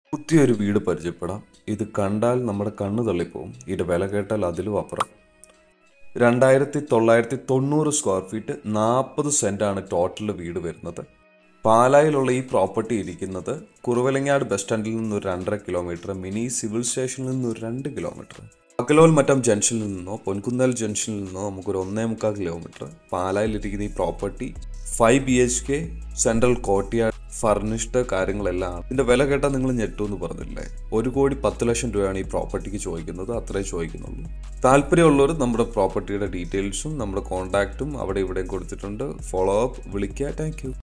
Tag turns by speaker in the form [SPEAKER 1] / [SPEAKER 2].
[SPEAKER 1] പുതിയൊരു വീട് പരിചയപ്പെടാം ഇത് കണ്ടാൽ നമ്മുടെ കണ്ണ് തള്ളിപ്പോവും ഇതിന്റെ വില കേട്ടാൽ അതിലും അപ്പുറം രണ്ടായിരത്തി തൊള്ളായിരത്തി തൊണ്ണൂറ് സ്ക്വയർ ഫീറ്റ് നാൽപ്പത് സെന്റാണ് ടോട്ടൽ വീട് വരുന്നത് പാലായിലുള്ള ഈ പ്രോപ്പർട്ടി ഇരിക്കുന്നത് കുറുവലങ്ങാട് ബസ് സ്റ്റാൻഡിൽ നിന്ന് ഒരു രണ്ടര കിലോമീറ്റർ മിനി സിവിൽ സ്റ്റേഷനിൽ നിന്ന് ഒരു രണ്ട് കിലോമീറ്റർ അകലോൽ മറ്റം ജംഗ്ഷനിൽ നിന്നോ പൊൻകുന്നൽ ജംഗ്ഷനിൽ നിന്നോ നമുക്കൊരു ഒന്നേ മുക്കാൽ കിലോമീറ്റർ പാലായിലിരിക്കുന്ന ഈ property five B H K central കോട്ടിയാട് ഫർണിഷ്ഡ് കാര്യങ്ങളെല്ലാം ആണ്. ഇതിന്റെ വില കേട്ടാൽ നിങ്ങൾ ഞെട്ടുമെന്ന് പറഞ്ഞില്ലേ ഒരു കോടി പത്ത് ലക്ഷം രൂപയാണ് ഈ പ്രോപ്പർട്ടിക്ക് ചോദിക്കുന്നത് അത്രേ ചോദിക്കുന്നുള്ളൂ താല്പര്യമുള്ളവർ നമ്മുടെ പ്രോപ്പർട്ടിയുടെ ഡീറ്റെയിൽസും നമ്മുടെ കോൺടാക്റ്റും അവിടെ ഇവിടെയും കൊടുത്തിട്ടുണ്ട് ഫോളോ അപ്പ് വിളിക്കുക താങ്ക്